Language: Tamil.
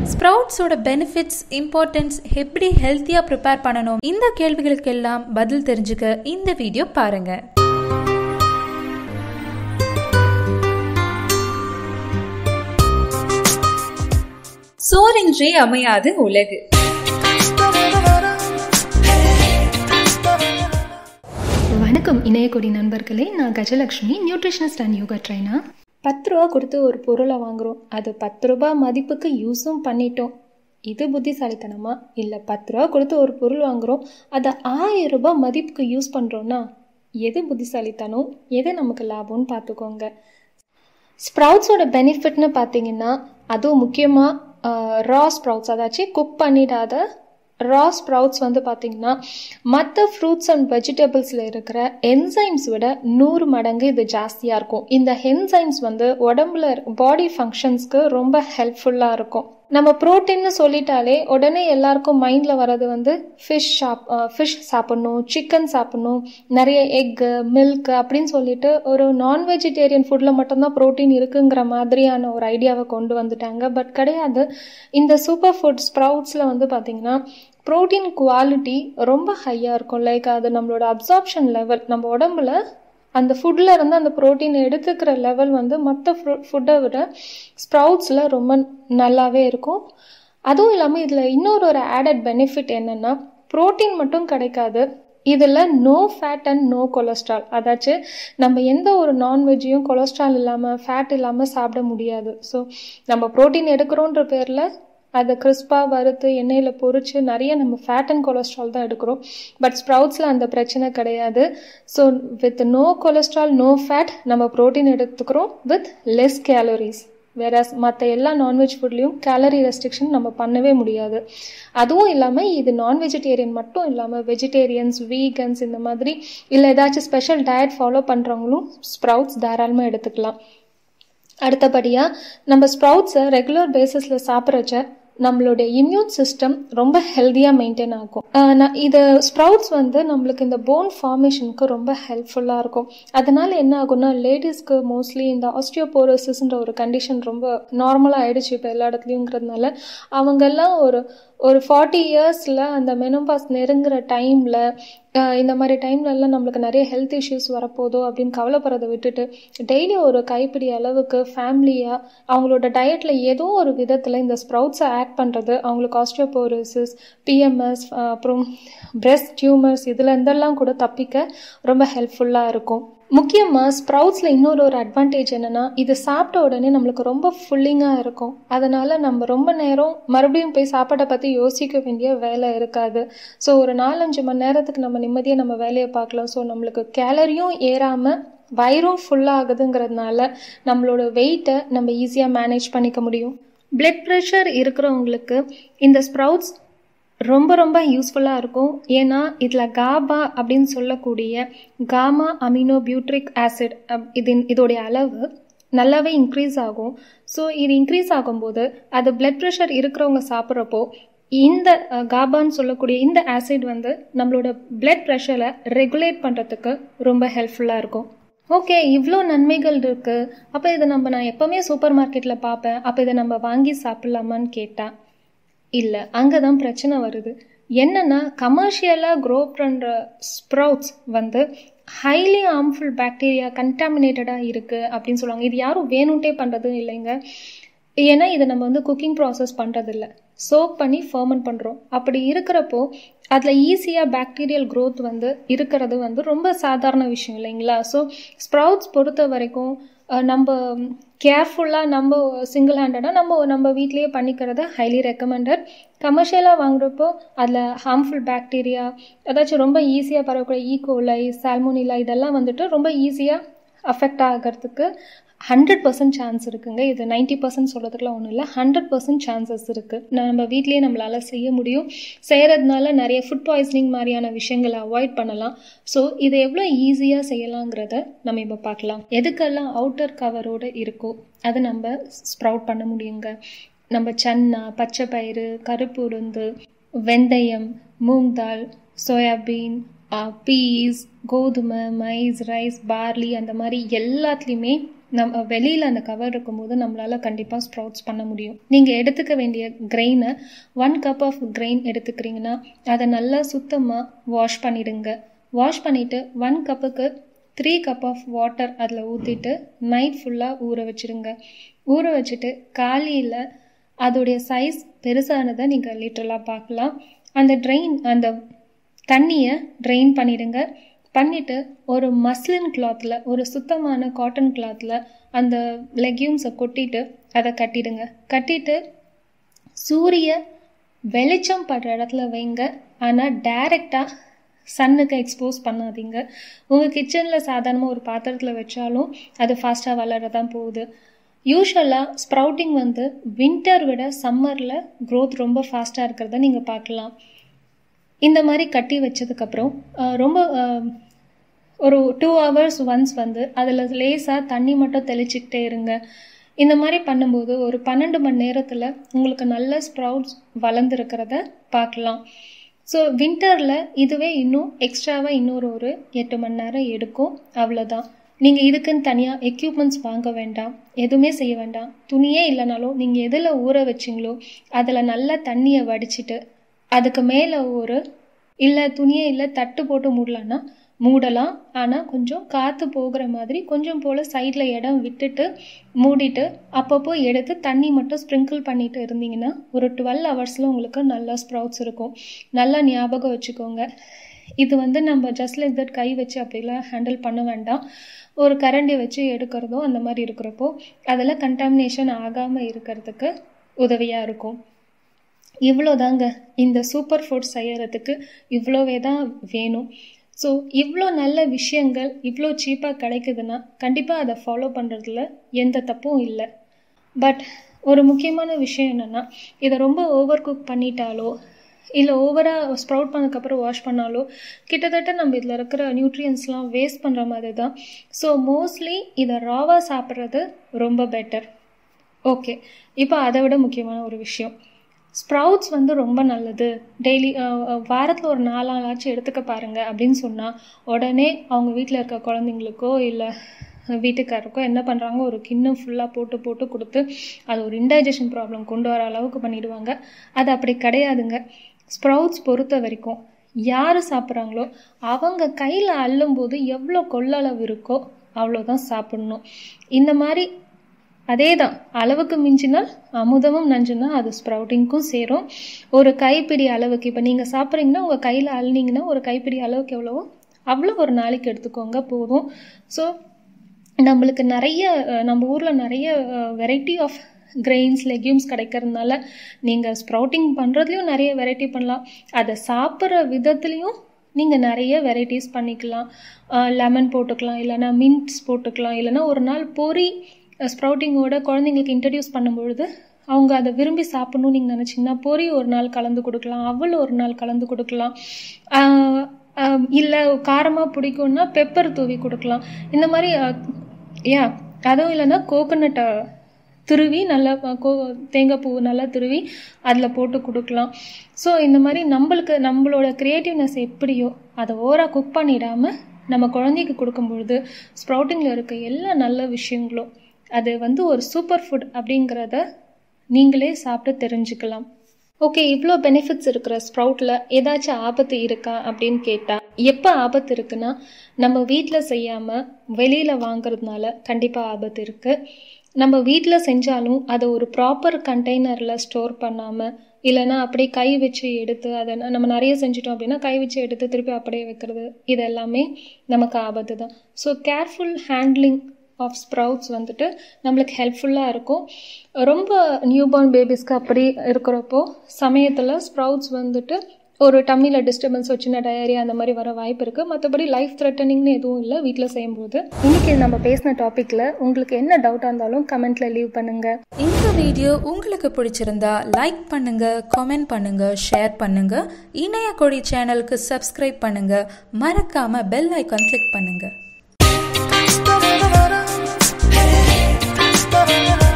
ஸ்ப்ரவுட்ஸோட பெனிஃபிட்ஸ் இம்பார்ட்டன்ஸ் எப்படி ஹெல்த்தியாக ப்ரிப்பேர் பண்ணணும் இந்த கேள்விகளுக்கெல்லாம் பதில் தெரிஞ்சுக்க இந்த வீடியோ பாருங்க சோரின்றி அமையாது உலகு வணக்கம் இணையக்கொடி நண்பர்களே நான் Gajalakshmi nutritionist and yoga trainer பத்து ரூபா கொடுத்து ஒரு பொருளை வாங்குகிறோம் அது பத்து ரூபா மதிப்புக்கு யூஸும் பண்ணிட்டோம் இது புத்திசாலித்தனமா இல்லை பத்து ரூபா கொடுத்து ஒரு பொருள் வாங்குகிறோம் அதை ஆயிரம் ரூபாய் மதிப்புக்கு யூஸ் பண்ணுறோன்னா எது புத்திசாலித்தனம் எது நமக்கு லாபம்னு பார்த்துக்கோங்க ஸ்ப்ரவுட்ஸோட பெனிஃபிட்னு பார்த்தீங்கன்னா அதுவும் முக்கியமாக ரா ஸ்ப்ரவுட்ஸ் அதாச்சும் குக் பண்ணிடாத ரா ஸ்ப்ரவுட்ஸ் வந்து பார்த்திங்கன்னா மற்ற ஃப்ரூட்ஸ் அண்ட் வெஜிடபிள்ஸில் இருக்கிற என்சைம்ஸ் விட நூறு மடங்கு இது ஜாஸ்தியாக இருக்கும் இந்த என்சைம்ஸ் வந்து உடம்புல பாடி ஃபங்க்ஷன்ஸ்க்கு ரொம்ப ஹெல்ப்ஃபுல்லாக இருக்கும் நம்ம ப்ரோட்டீன்னு சொல்லிட்டாலே உடனே எல்லாருக்கும் மைண்டில் வர்றது வந்து ஃபிஷ் சாப் ஃபிஷ் சாப்பிட்ணும் சிக்கன் சாப்பிட்ணும் நிறைய எக்கு மில்க் அப்படின்னு சொல்லிட்டு ஒரு நான் வெஜிடேரியன் ஃபுட்டில் மட்டும்தான் ப்ரோட்டீன் இருக்குங்கிற மாதிரியான ஒரு ஐடியாவை கொண்டு வந்துட்டாங்க பட் கிடையாது இந்த சூப்பர் ஃபுட் ஸ்ப்ரவுட்ஸில் வந்து பார்த்திங்கன்னா ப்ரோட்டீன் குவாலிட்டி ரொம்ப ஹையாக இருக்கும் லைக் அது நம்மளோட அப்சார்ப்ஷன் லெவல் நம்ம உடம்புல அந்த ஃபுட்டில் இருந்து அந்த ப்ரோட்டீன் எடுத்துக்கிற லெவல் வந்து மற்ற ஃபு ஃபுட்டை விட ஸ்ப்ரவுட்ஸில் ரொம்ப நல்லாவே இருக்கும் அதுவும் இல்லாமல் இதில் இன்னொரு ஒரு ஆடட் பெனிஃபிட் என்னென்னா ப்ரோட்டீன் மட்டும் கிடைக்காது இதில் no fat and no cholesterol அதாச்சும் நம்ம எந்த ஒரு நான்வெஜ்ஜையும் கொலஸ்ட்ரால் இல்லாமல் ஃபேட் இல்லாமல் சாப்பிட முடியாது ஸோ நம்ம ப்ரோட்டீன் எடுக்கிறோன்ற பேரில் அதை கிறிஸ்பாக வறுத்து எண்ணெயில் பொறிச்சு நிறைய நம்ம ஃபேட் அண்ட் கொலஸ்ட்ரால் தான் எடுக்கிறோம் பட் ஸ்ப்ரவுட்ஸில் அந்த பிரச்சனை கிடையாது so with no cholesterol no fat நம்ம ப்ரோட்டீன் எடுத்துக்கிறோம் வித் லெஸ் கேலரிஸ் வேற மற்ற எல்லா நான்வெஜ் ஃபுட்லேயும் கேலரி ரெஸ்ட்ரிக்ஷன் நம்ம பண்ணவே முடியாது அதுவும் இல்லாமல் இது நான் வெஜிடேரியன் மட்டும் இல்லாமல் வெஜிடேரியன்ஸ் வீகன்ஸ் இந்த மாதிரி இல்லை ஏதாச்சும் ஸ்பெஷல் டயட் ஃபாலோ பண்ணுறவங்களும் ஸ்ப்ரவுட்ஸ் தாராளமாக எடுத்துக்கலாம் அடுத்தபடியாக நம்ம ஸ்ப்ரவுட்ஸை ரெகுலர் பேசிஸில் சாப்பிட்றச்ச நம்மளுடைய இம்யூன் சிஸ்டம் ரொம்ப ஹெல்த்தியாக மெயின்டைன் ஆகும் நான் இது ஸ்ப்ரவுட்ஸ் வந்து நம்மளுக்கு இந்த போன் ஃபார்மேஷனுக்கு ரொம்ப ஹெல்ப்ஃபுல்லாக இருக்கும் அதனால என்ன ஆகும்னா லேடிஸ்க்கு மோஸ்ட்லி இந்த ஆஸ்டியோபோரோசிஸ்ன்ற ஒரு கண்டிஷன் ரொம்ப நார்மலாக ஆயிடுச்சு இப்போ எல்லா இடத்துலையுங்கிறதுனால அவங்கெல்லாம் ஒரு ஒரு ஃபார்ட்டி இயர்ஸில் அந்த மெனோபாஸ் நெருங்குற டைமில் இந்த மாதிரி டைம்லலாம் நம்மளுக்கு நிறைய ஹெல்த் இஷ்யூஸ் வரப்போதோ அப்படின்னு கவலைப்படுறதை விட்டுட்டு டெய்லி ஒரு கைப்பிடி அளவுக்கு ஃபேமிலியாக அவங்களோட டயட்டில் ஏதோ ஒரு விதத்தில் இந்த ஸ்ப்ரவுட்ஸை ஆட் பண்ணுறது அவங்களுக்கு ஆஸ்டியோபோரோசிஸ் பிஎம்எஸ் அப்புறம் பிரெஸ்ட் டியூமர்ஸ் இதில் இருந்தெல்லாம் கூட தப்பிக்க ரொம்ப ஹெல்ப்ஃபுல்லாக இருக்கும் முக்கியமாக ஸ்ப்ரவுட்ஸில் இன்னொரு ஒரு அட்வான்டேஜ் என்னென்னா இது சாப்பிட்ட உடனே நம்மளுக்கு ரொம்ப ஃபுல்லிங்காக இருக்கும் அதனால் நம்ம ரொம்ப நேரம் மறுபடியும் போய் சாப்பாட்டை பற்றி யோசிக்க வேண்டிய வேலை இருக்காது ஸோ ஒரு நாலஞ்சு மணி நேரத்துக்கு நம்ம நிம்மதியாக நம்ம வேலையை பார்க்கலாம் ஸோ நம்மளுக்கு கேலரியும் ஏறாமல் வயிறும் ஃபுல்லாகுதுங்கிறதுனால நம்மளோட வெயிட்டை நம்ம ஈஸியாக மேனேஜ் பண்ணிக்க முடியும் பிளட் ப்ரெஷர் இருக்கிறவங்களுக்கு இந்த ஸ்ப்ரவுட்ஸ் ரொம்ப ரொம்ப யூஸ்ஃபுல்லாக இருக்கும் ஏன்னா இதில் காபா அப்படின்னு சொல்லக்கூடிய காமா அமினோ பியூட்ரிக் ஆசிட் இது இதோடைய அளவு நல்லாவே இன்க்ரீஸ் ஆகும் ஸோ இது இன்க்ரீஸ் ஆகும்போது அது பிளட் ப்ரெஷர் இருக்கிறவங்க சாப்பிட்றப்போ இந்த காபான்னு சொல்லக்கூடிய இந்த ஆசிட் வந்து நம்மளோட பிளட் ப்ரெஷரை ரெகுலேட் பண்ணுறதுக்கு ரொம்ப ஹெல்ப்ஃபுல்லாக இருக்கும் ஓகே இவ்வளோ நன்மைகள் இருக்குது அப்போ இதை நம்ம நான் எப்போவுமே சூப்பர் மார்க்கெட்டில் பார்ப்பேன் அப்போ இதை நம்ம வாங்கி சாப்பிட்லாமான்னு கேட்டால் இல்லை அங்கே தான் பிரச்சனை வருது என்னென்னா கமர்ஷியலாக க்ரோ பண்ணுற ஸ்ப்ரவுட்ஸ் வந்து ஹைலி ஹார்ம்ஃபுல் பாக்டீரியா கண்டாமினேட்டடாக இருக்குது அப்படின்னு சொல்லுவாங்க இது யாரும் வேணும்ட்டே பண்ணுறது இல்லைங்க ஏன்னா இதை நம்ம வந்து குக்கிங் ப்ராசஸ் பண்ணுறதில்ல சோக் பண்ணி ஃபர்மன் பண்ணுறோம் அப்படி இருக்கிறப்போ அதில் ஈஸியாக பாக்டீரியல் க்ரோத் வந்து இருக்கிறது வந்து ரொம்ப சாதாரண விஷயம் இல்லைங்களா ஸோ ஸ்ப்ரவுட்ஸ் பொறுத்த வரைக்கும் நம்ம கேர்ஃபுல்லாக நம்ம சிங்கிள் ஹேண்டடாக நம்ம நம்ம வீட்லேயே பண்ணிக்கிறத ஹைலி ரெக்கமெண்டட் கமர்ஷியலாக வாங்குறப்போ அதில் ஹார்ம்ஃபுல் பாக்டீரியா ஏதாச்சும் ரொம்ப ஈஸியாக பரவக்கூடிய ஈகோலை சால்மோனிலா இதெல்லாம் வந்துட்டு ரொம்ப ஈஸியாக அஃபெக்ட் ஆகிறதுக்கு ஹண்ட்ரட் பர்சன்ட் சான்ஸ் இருக்குங்க இது நைன்டி பர்சன்ட் சொல்கிறதுக்குலாம் ஒன்றும் இல்லை ஹண்ட்ரட் பர்சன்ட் சான்சஸ் இருக்குது நம்ம வீட்லேயே நம்மளால் செய்ய முடியும் செய்கிறதுனால நிறைய ஃபுட் பாய்சனிங் மாதிரியான விஷயங்களை அவாய்ட் பண்ணலாம் ஸோ இதை எவ்வளோ ஈஸியாக செய்யலாங்கிறத நம்ம இப்போ பார்க்கலாம் எதுக்கெல்லாம் அவுட்டர் கவரோடு இருக்கோ அதை நம்ம ஸ்ப்ரவுட் பண்ண முடியுங்க நம்ம சன்னா பச்சை பயிறு கருப்பு உளுந்து வெந்தயம் மூங் தால் சோயாபீன் பீஸ் கோதுமை மைஸ் ரைஸ் பார்லி அந்த மாதிரி எல்லாத்துலேயுமே நம்ம வெளியில் அந்த கவர் இருக்கும்போது நம்மளால் கண்டிப்பாக ஸ்ப்ரவுட்ஸ் பண்ண முடியும் நீங்கள் எடுத்துக்க வேண்டிய கிரெயினை ஒன் கப் ஆஃப் கிரெயின் எடுத்துக்கிறீங்கன்னா அதை நல்லா சுத்தமாக வாஷ் பண்ணிடுங்க வாஷ் பண்ணிவிட்டு ஒன் கப்புக்கு த்ரீ கப் ஆஃப் வாட்டர் அதில் ஊற்றிட்டு நைட் ஃபுல்லாக ஊற வச்சுருங்க ஊற வச்சுட்டு காலையில் அதோடைய சைஸ் பெருசானதை நீங்கள் லிட்டரலாக பார்க்கலாம் அந்த ட்ரெயின் அந்த தண்ணியை ட்ரெயின் பண்ணிடுங்க பண்ணிவிட்டு ஒரு மஸ்லின் கிளாத்தில் ஒரு சுத்தமான காட்டன் கிளாத்தில் அந்த லெக்யூம்ஸை கொட்டிட்டு அதை கட்டிடுங்க கட்டிட்டு சூரிய வெளிச்சம் படுற இடத்துல வைங்க ஆனால் டைரெக்டாக சன்னுக்கு எக்ஸ்போஸ் பண்ணாதீங்க உங்கள் கிச்சனில் சாதாரணமாக ஒரு பாத்திரத்தில் வச்சாலும் அது ஃபாஸ்ட்டாக வளரதான் போகுது யூஸ்வலாக ஸ்ப்ரவுட்டிங் வந்து வின்டர் விட சம்மரில் க்ரோத் ரொம்ப ஃபாஸ்ட்டாக இருக்கிறத நீங்கள் பார்க்கலாம் இந்த மாதிரி கட்டி வச்சதுக்கப்புறம் ரொம்ப ஒரு டூ ஹவர்ஸ் ஒன்ஸ் வந்து அதில் லேசாக தண்ணி மட்டும் தெளிச்சிக்கிட்டே இருங்க இந்த மாதிரி பண்ணும்போது ஒரு பன்னெண்டு மணி நேரத்தில் உங்களுக்கு நல்ல ஸ்ப்ரவுட்ஸ் வளர்ந்துருக்கிறத பார்க்கலாம் ஸோ வின்டரில் இதுவே இன்னும் எக்ஸ்ட்ராவாக இன்னொரு ஒரு எட்டு மணி நேரம் எடுக்கும் அவ்வளோதான் நீங்கள் இதுக்குன்னு தனியாக எக்யூப்மெண்ட்ஸ் வாங்க வேண்டாம் எதுவுமே செய்ய வேண்டாம் துணியே இல்லைனாலும் நீங்கள் எதில் ஊற வச்சிங்களோ அதில் நல்லா தண்ணியை வடிச்சிட்டு அதுக்கு மேலே ஒரு இல்லை துணியே இல்லை தட்டு போட்டு மூடலான்னா மூடலாம் ஆனால் கொஞ்சம் காற்று போகிற மாதிரி கொஞ்சம் போல் சைடில் இடம் விட்டுட்டு மூடிட்டு அப்பப்போ எடுத்து தண்ணி மட்டும் ஸ்ப்ரிங்கிள் பண்ணிட்டு இருந்தீங்கன்னா ஒரு டுவெல் ஹவர்ஸில் உங்களுக்கு நல்லா ஸ்ப்ரவுட்ஸ் இருக்கும் நல்லா ஞாபகம் வச்சுக்கோங்க இது வந்து நம்ம ஜஸ்ட் லைக் தட் கை வச்சு அப்படிலாம் ஹேண்டில் பண்ண வேண்டாம் ஒரு கரண்டி வச்சு எடுக்கிறதோ அந்த மாதிரி இருக்கிறப்போ அதில் கண்டாமினேஷன் ஆகாமல் இருக்கிறதுக்கு உதவியாக இருக்கும் இவ்வளோதாங்க இந்த சூப்பர் ஃபுட் செய்யறதுக்கு இவ்வளோவே தான் வேணும் ஸோ இவ்வளோ நல்ல விஷயங்கள் இவ்வளோ சீப்பாக கிடைக்குதுன்னா கண்டிப்பாக அதை ஃபாலோ பண்ணுறதுல எந்த தப்பும் இல்லை பட் ஒரு முக்கியமான விஷயம் என்னென்னா இதை ரொம்ப ஓவர் குக் பண்ணிட்டாலோ இல்லை ஓவராக ஸ்ப்ரவுட் பண்ணதுக்கப்புறம் வாஷ் பண்ணாலோ கிட்டத்தட்ட நம்ம இதில் இருக்கிற நியூட்ரியன்ஸ்லாம் வேஸ்ட் பண்ணுற மாதிரி தான் ஸோ மோஸ்ட்லி இதை ராவாக சாப்பிட்றது ரொம்ப பெட்டர் ஓகே இப்போ அதை விட முக்கியமான ஒரு விஷயம் ஸ்ப்ரவுட்ஸ் வந்து ரொம்ப நல்லது டெய்லி வாரத்தில் ஒரு நாலு நாளாச்சும் எடுத்துக்க பாருங்கள் அப்படின்னு சொன்னால் உடனே அவங்க வீட்டில் இருக்க குழந்தைங்களுக்கோ இல்லை வீட்டுக்காரருக்கோ என்ன பண்ணுறாங்க ஒரு கிண்ணம் ஃபுல்லாக போட்டு போட்டு கொடுத்து அது ஒரு இன்டைஜஷன் ப்ராப்ளம் கொண்டு வர அளவுக்கு பண்ணிடுவாங்க அது அப்படி கிடையாதுங்க ஸ்ப்ரவுட்ஸ் பொறுத்த வரைக்கும் யார் சாப்பிட்றாங்களோ அவங்க கையில் அள்ளும்போது எவ்வளோ கொள்ளளவு இருக்கோ அவ்வளோதான் சாப்பிடணும் இந்த மாதிரி அதே தான் அளவுக்கு மிஞ்சினால் அமுதமும் நஞ்சுனா அது ஸ்ப்ரவுட்டிங்க்கும் சேரும் ஒரு கைப்பிடி அளவுக்கு இப்போ நீங்கள் சாப்பிட்றீங்கன்னா உங்கள் கையில் அள்ளினீங்கன்னா ஒரு கைப்பிடி அளவுக்கு எவ்வளவோ அவ்வளோ ஒரு நாளைக்கு எடுத்துக்கோங்க போதும் ஸோ நம்மளுக்கு நிறைய நம்ம ஊரில் நிறைய வெரைட்டி ஆஃப் கிரெயின்ஸ் லெக்யூம்ஸ் கிடைக்கிறதுனால நீங்கள் ஸ்ப்ரவுட்டிங் பண்ணுறதுலையும் நிறைய வெரைட்டி பண்ணலாம் அதை சாப்பிட்ற விதத்துலேயும் நீங்கள் நிறைய வெரைட்டிஸ் பண்ணிக்கலாம் லெமன் போட்டுக்கலாம் இல்லைனா மின்ட்ஸ் போட்டுக்கலாம் இல்லைனா ஒரு நாள் பொறி ஸ்ப்ரவுட்டிங்கோட குழந்தைங்களுக்கு இன்ட்ரடியூஸ் பண்ணும்பொழுது அவங்க அதை விரும்பி சாப்பிட்ணும்னு நீங்கள் நினச்சிங்கன்னா பொறி ஒரு நாள் கலந்து கொடுக்கலாம் அவள் ஒரு நாள் கலந்து கொடுக்கலாம் இல்லை காரமாக பிடிக்கும்னா பெப்பர் தூவி கொடுக்கலாம் இந்த மாதிரி யா அதுவும் இல்லைன்னா கோகோனட்டை துருவி நல்லா கோ தேங்காய் பூ நல்லா துருவி அதில் போட்டு கொடுக்கலாம் ஸோ இந்த மாதிரி நம்மளுக்கு நம்மளோட க்ரியேட்டிவ்னஸ் எப்படியோ அதை ஓவராக குக் பண்ணிடாமல் நம்ம குழந்தைக்கு கொடுக்கும்பொழுது ஸ்ப்ரவுட்டிங்கில் இருக்க எல்லா நல்ல விஷயங்களும் அது வந்து ஒரு சூப்பர் ஃபுட் அப்படிங்கிறத நீங்களே சாப்பிட்டு தெரிஞ்சுக்கலாம் ஓகே இவ்வளோ பெனிஃபிட்ஸ் இருக்கிற ஸ்ப்ரவுட்டில் ஏதாச்சும் ஆபத்து இருக்கா அப்படின்னு கேட்டால் எப்போ ஆபத்து இருக்குன்னா நம்ம வீட்டில் செய்யாமல் வெளியில் வாங்குறதுனால கண்டிப்பாக ஆபத்து இருக்குது நம்ம வீட்டில் செஞ்சாலும் அதை ஒரு ப்ராப்பர் கண்டெய்னரில் ஸ்டோர் பண்ணாமல் இல்லைனா அப்படியே கை வச்சு எடுத்து அதை நம்ம நிறைய செஞ்சிட்டோம் அப்படின்னா கை வச்சு எடுத்து திருப்பி அப்படியே வைக்கிறது இது எல்லாமே நமக்கு ஆபத்து தான் so careful handling of sprouts வந்துட்டு நம்மளுக்கு ஹெல்ப்ஃபுல்லாக இருக்கும் ரொம்ப நியூபார்ன் பேபிஸ்க்கு அப்படி இருக்கிறப்போ சமயத்தில் ஸ்ப்ரவுட்ஸ் வந்துட்டு ஒரு டம்மியில் டிஸ்டர்பன்ஸ் சின்ன டயரியா அந்த மாதிரி வர வாய்ப்பு இருக்குது மற்றபடி லைஃப் த்ரெட்டனிங்னு எதுவும் இல்லை வீட்டில் செய்யும்போது இன்றைக்கி நம்ம பேசின டாப்பிக்கில் உங்களுக்கு என்ன டவுட்டாக இருந்தாலும் கமெண்ட்டில் லீவ் பண்ணுங்கள் இந்த வீடியோ உங்களுக்கு பிடிச்சிருந்தா லைக் பண்ணுங்க கமெண்ட் பண்ணுங்க ஷேர் பண்ணுங்க இணைய கொடி சேனலுக்கு சப்ஸ்கிரைப் பண்ணுங்க மறக்காம பெல் ஐக்கான் கிளிக் பண்ணுங்க